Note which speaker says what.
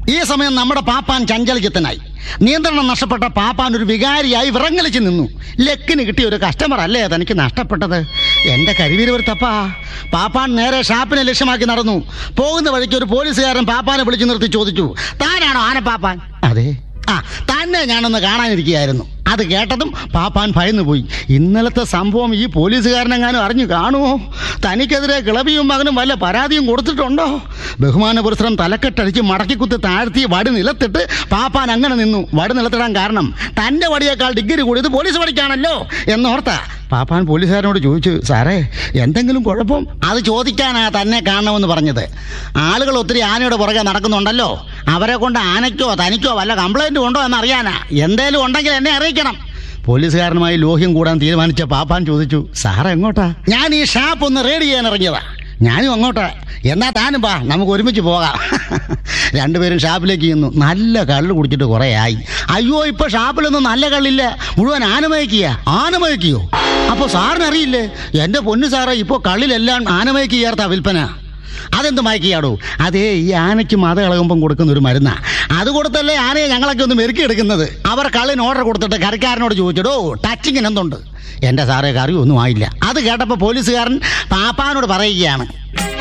Speaker 1: ഈ സമയം നമ്മുടെ പാപ്പാൻ ചഞ്ചലചിത്തനായി നിയന്ത്രണം നഷ്ടപ്പെട്ട പാപ്പാൻ ഒരു വികാരിയായി വിറങ്ങലിച്ച് നിന്നു ലക്കിന് കിട്ടിയ ഒരു കസ്റ്റമർ അല്ലേ തനിക്ക് നഷ്ടപ്പെട്ടത് എന്റെ കരിവീരവരുത്തപ്പാ പാപ്പാൻ നേരെ ഷാപ്പിനെ ലക്ഷ്യമാക്കി നടന്നു പോകുന്ന വഴിക്ക് ഒരു പോലീസുകാരൻ പാപ്പാനെ വിളിച്ചു നിർത്തി ചോദിച്ചു താനാണോ ആനപ്പാപ്പാൻ അതെ ആ തന്നെ ഞാനൊന്ന് കാണാനിരിക്കുകയായിരുന്നു അത് കേട്ടതും പാപ്പാൻ ഭയന്നു പോയി ഇന്നലത്തെ സംഭവം ഈ പോലീസുകാരനെങ്ങാനും അറിഞ്ഞു കാണുമോ തനിക്കെതിരെ കിളവിയും മകനും വല്ല പരാതിയും കൊടുത്തിട്ടുണ്ടോ ബഹുമാന പുരസ്സരം തലക്കെട്ടടിച്ച് മടക്കിക്കുത്തി താഴ്ത്തി വടി നിലത്തിട്ട് പാപ്പാൻ അങ്ങനെ നിന്നു വടി നിലത്തിടാൻ കാരണം തന്റെ വടിയേക്കാൾ ഡിഗ്രി കൂടിയത് പോലീസ് വടിക്കാണല്ലോ എന്നോർത്ത പാപ്പാൻ പോലീസുകാരനോട് ചോദിച്ചു സാറേ എന്തെങ്കിലും കുഴപ്പം അത് ചോദിക്കാനാ തന്നെ കാണണമെന്ന് പറഞ്ഞത് ആളുകൾ ഒത്തിരി ആനയുടെ പുറകെ നടക്കുന്നുണ്ടല്ലോ അവരെ കൊണ്ട് ആനയ്ക്കോ തനിക്കോ വല്ല കംപ്ലൈന്റ് ഉണ്ടോ എന്നറിയാനാ എന്തേലും ഉണ്ടെങ്കിൽ എന്നെ അറിയിക്കണം പോലീസുകാരനുമായി ലോഹ്യം കൂടാൻ തീരുമാനിച്ച പാപ്പാൻ ചോദിച്ചു സാർ എങ്ങോട്ടാ ഞാൻ ഈ ഷാപ്പ് ഒന്ന് റെഡി ചെയ്യാൻ ഇറങ്ങിയതാ ഞാനും അങ്ങോട്ടാ എന്നാ താനും പാ നമുക്ക് ഒരുമിച്ച് പോകാം രണ്ടുപേരും ഷാപ്പിലേക്ക് ചെന്നു നല്ല കള്ള് കുടിച്ചിട്ട് കുറേ ആയി അയ്യോ ഇപ്പൊ ഷാപ്പിലൊന്നും നല്ല കള്ളില്ല മുഴുവൻ ആനമയക്കിയ ആനമയക്കിയോ അപ്പൊ സാറിനറിയില്ലേ എന്റെ പൊന്നു സാറേ ഇപ്പൊ കള്ളിലെല്ലാം ആനമയക്കി ചേർത്താ വിൽപ്പന അതെന്ത് മയക്കിയാടോ അതേ ഈ ആനയ്ക്ക് മത ഇളകുമ്പം കൊടുക്കുന്ന ഒരു മരുന്നാ അത് കൊടുത്തല്ലേ ആനയെ ഞങ്ങളൊക്കെ ഒന്ന് മെരുക്കി എടുക്കുന്നത് അവർ കള്ളിന് ഓർഡർ കൊടുത്തിട്ട് കറിക്കാരനോട് ചോദിച്ചടോ ടച്ചിങ്ങിന് എന്തുണ്ട് എന്റെ സാറേ കറി ഒന്നും ആയില്ല അത് കേട്ടപ്പോൾ പോലീസുകാരൻ പാപ്പാനോട് പറയുകയാണ്